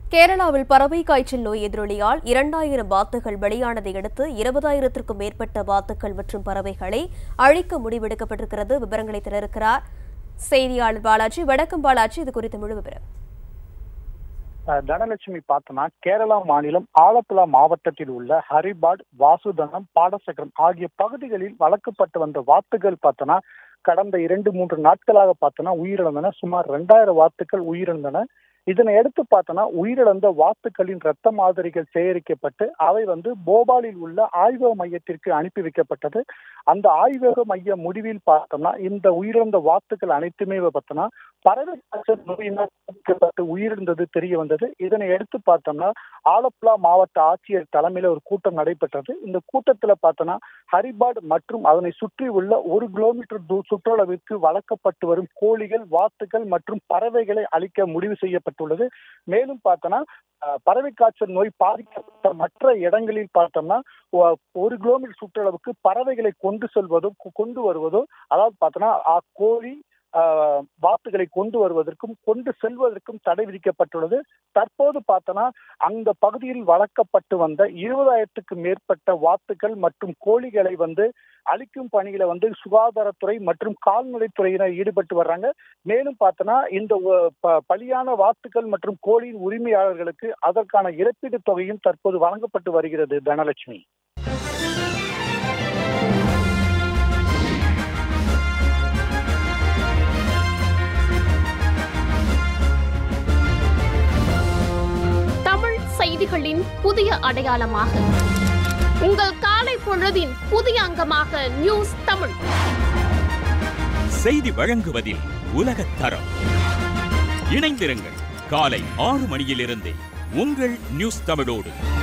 கேரளாவில் பறவை காய்ச்சல் நோய் எதிரொலியால் இரண்டாயிரம் வாத்துகள் வெளியானதை அடுத்து இருபதாயிரத்திற்கும் மேற்பட்ட வாத்துக்கள் மற்றும் பறவைகளை அழிக்க முடிவெடுக்கப்பட்டிருக்கிறது விவரங்களை தர செய்தியாளர் பாலாஜி வணக்கம் பாலாஜி இது குறித்த முழு விவரம் அஹ் தனலட்சுமி பார்த்தோம்னா கேரளா மாநிலம் ஆலப்புழா மாவட்டத்தில் உள்ள ஹரிபாட் வாசுதனம் பாடசக்கரம் ஆகிய பகுதிகளில் வளர்க்கப்பட்டு வந்த வாத்துகள் பார்த்தோன்னா கடந்த இரண்டு மூன்று நாட்களாக பார்த்தோன்னா உயிரிழந்தன சுமார் ரெண்டாயிரம் வாத்துக்கள் உயிரிழந்தன இதனை எடுத்து பார்த்தோன்னா உயிரிழந்த வாத்துக்களின் ரத்த மாதிரிகள் சேகரிக்கப்பட்டு அவை வந்து போபாலில் உள்ள ஆய்வக மையத்திற்கு அனுப்பி வைக்கப்பட்டது அந்த ஆய்வக மைய முடிவில் பார்த்தோம்னா இந்த உயிரிழந்த வாத்துக்கள் அனைத்துமே பார்த்தோம்னா பறவை காய்ச்சல் நோயினால் பாதிக்கப்பட்டு உயிரிழந்தது தெரிய வந்தது இதனை எடுத்து பார்த்தோம்னா ஆலப்புழா மாவட்ட ஆட்சியர் தலைமையில ஒரு கூட்டம் நடைபெற்றது இந்த கூட்டத்துல பார்த்தோம்னா ஹரிபாட் மற்றும் அதனை சுற்றி உள்ள ஒரு கிலோமீட்டர் தூ சுற்றளவிற்கு வளர்க்கப்பட்டு வரும் கோழிகள் வாத்துக்கள் மற்றும் பறவைகளை அழிக்க முடிவு செய்யப்பட்டுள்ளது மேலும் பார்த்தோம்னா அஹ், பறவை காய்ச்சல் நோய் பாதிக்கப்பட்ட மற்ற இடங்களில் பார்த்தோம்னா ஒ- ஒரு கிலோமீட்டர் சுற்றளவுக்கு பறவைகளை கொண்டு செல்வதோ கொ- கொண்டு வருவதோ அதாவது பார்த்தோம்னா அ- கோழி ஆஹ், வாத்துகளை கொண்டு வருவதற்கும் கொண்டு செல்வதற்கும் தடை விதிக்கப்பட்டுள்ளது தற்போது பார்த்தோன்னா அந்த பகுதியில் வளர்க்கப்பட்டு வந்த இருபதாயிரத்துக்கு மேற்பட்ட வாத்துக்கள் மற்றும் கோழிகளை வந்து அழிக்கும் பணியில வந்து சுகாதாரத்துறை மற்றும் கால்நடைத்துறையினர் ஈடுபட்டு வர்றாங்க மேலும் பார்த்தோன்னா இந்த ஒ- ப- பலியான வாத்துக்கள் மற்றும் கோழியின் உரிமையாளர்களுக்கு அதற்கான இழப்பீடு தொகையும் தற்போது வழங்கப்பட்டு வருகிறது தனலட்சுமி தமிழ் செய்திகளின் புதிய அடையாளமாக உங்கள் காலை பொழுதின் புதிய அங்கமாக நியூஸ் தமிழ் செய்தி வழங்குவதில் உலகத் தரம் இணைந்திருங்கள் காலை ஆறு மணியிலிருந்தே உங்கள் நியூஸ் தமிழோடு